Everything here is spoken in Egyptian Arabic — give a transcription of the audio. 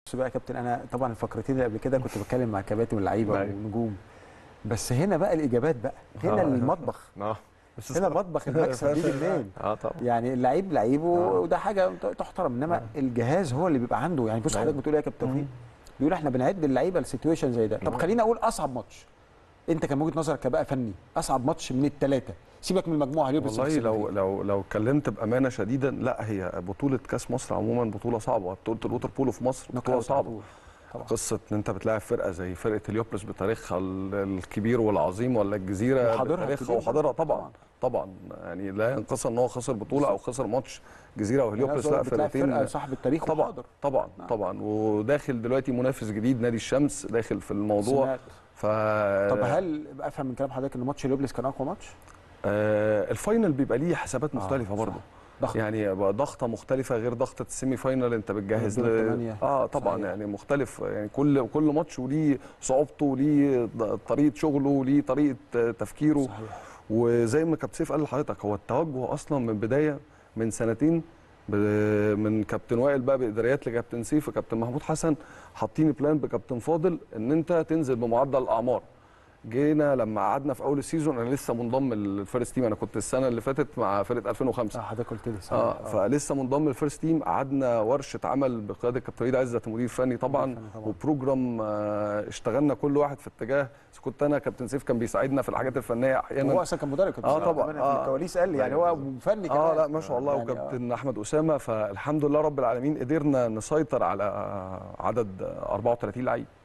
بص بقى يا كابتن انا طبعا الفقرتين اللي قبل كده كنت بتكلم مع كباتن واللعيبه أيوة. ونجوم بس هنا بقى الاجابات بقى هنا آه. المطبخ اه هنا مطبخ المكسب بيجي منين اه طبعا يعني اللعيب لعيب آه. وده حاجه تحترم انما الجهاز هو اللي بيبقى عنده يعني بص أيوة. حضرتك بتقول ايه يا كابتن توفيق بيقول احنا بنعد اللعيبه لسيتويشن زي ده طب آه. خليني اقول اصعب ماتش انت كان من وجهه نظرك كبقى فني اصعب ماتش من الثلاثه سيبك من المجموعه اليوم والله لو لو لو اتكلمت بامانه شديدا لا هي بطوله كاس مصر عموما بطوله صعبه بطوله الووتر بولو في مصر بطوله صعبه طبعا قصه ان انت بتلاعب فرقه زي فرقه اليوبلس بتاريخها ال- الكبير والعظيم ولا الجزيره وحاضرها بتاريخها الكبير وحاضرها طبعاً. طبعا طبعا يعني لا ينقص ان هو خسر بطوله او خسر ماتش جزيره او هليوبلس لا فرقتين فرقه صاحب التاريخ طبعا وحاضر. طبعا نعم. طبعا وداخل دلوقتي منافس جديد نادي الشمس داخل في الموضوع سمعت. ف طب هل افهم من كلام حضرتك ان ماتش اليوبلس كان اقوى ماتش؟ آه الفاينل بيبقى ليه حسابات آه، مختلفه صح. برضه ضغط يعني بقى ضغطه مختلفه غير ضغطه السيمي فاينل انت بتجهز دور الثمانية. اه طبعا صحيح. يعني مختلف يعني كل كل ماتش وليه صعوبته وليه ض- طريقه شغله وليه طريقه آه، تفكيره صحيح وزي ما كابتن سيف قال لحضرتك هو التوجه اصلا من بدايه من سنتين ب- من كابتن وائل بقى باداريات لكابتن سيف وكابتن محمود حسن حاطين بلان بكابتن فاضل ان انت تنزل بمعدل الاعمار جينا لما قعدنا في اول السيزون انا لسه منضم للفيرست تيم انا كنت السنه اللي فاتت مع فرقه 2005 اه حضرتك قلت لي صح اه فلسه منضم للفيرست تيم قعدنا ورشه عمل بقياده كابتن وليد عزت المدير الفني طبعا مدير فني طبعاً. وبروجرام آه اشتغلنا كل واحد في اتجاه إذا كنت انا كابتن سيف كان بيساعدنا في الحاجات الفنيه هو احيانا اصلا كان مدرب كابتن آه سيف. طبعاً. كمان آه. في الكواليس قال لي يعني هو فني كمان اه لا ما شاء الله يعني وكابتن احمد اسامه فالحمد لله رب العالمين قدرنا نسيطر على عدد 34 لعيب